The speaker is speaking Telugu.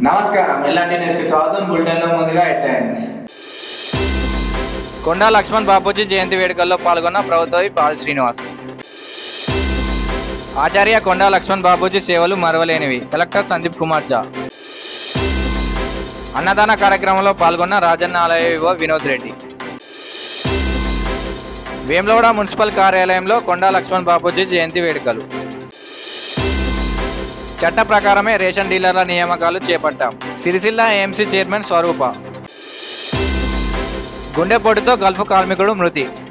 నమస్కారం ఎల్లాంటి న్యూస్కి స్వాగతం బులెటిన్లో ముందుగా హెడ్లైన్స్ కొండా లక్ష్మణ్ బాపూజీ జయంతి వేడుకల్లో పాల్గొన్న ప్రభుత్వ పాల్ శ్రీనివాస్ ఆచార్య కొండా లక్ష్మణ్ బాపూజీ సేవలు మరవలేనివి కలెక్టర్ సందీప్ కుమార్ జా అన్నదాన కార్యక్రమంలో పాల్గొన్న రాజన్న ఆలయ వివో వినోద్ రెడ్డి వేములవాడ మున్సిపల్ కార్యాలయంలో కొండా లక్ష్మణ్ బాపూజీ జయంతి వేడుకలు చట్ట ప్రకారమే రేషన్ డీలర్ల నియామకాలు చేపట్టాం సిరిసిల్ల ఏఎంసీ చైర్మన్ స్వరూప గుండెపోటుతో గల్ఫ్ కార్మికుడు మృతి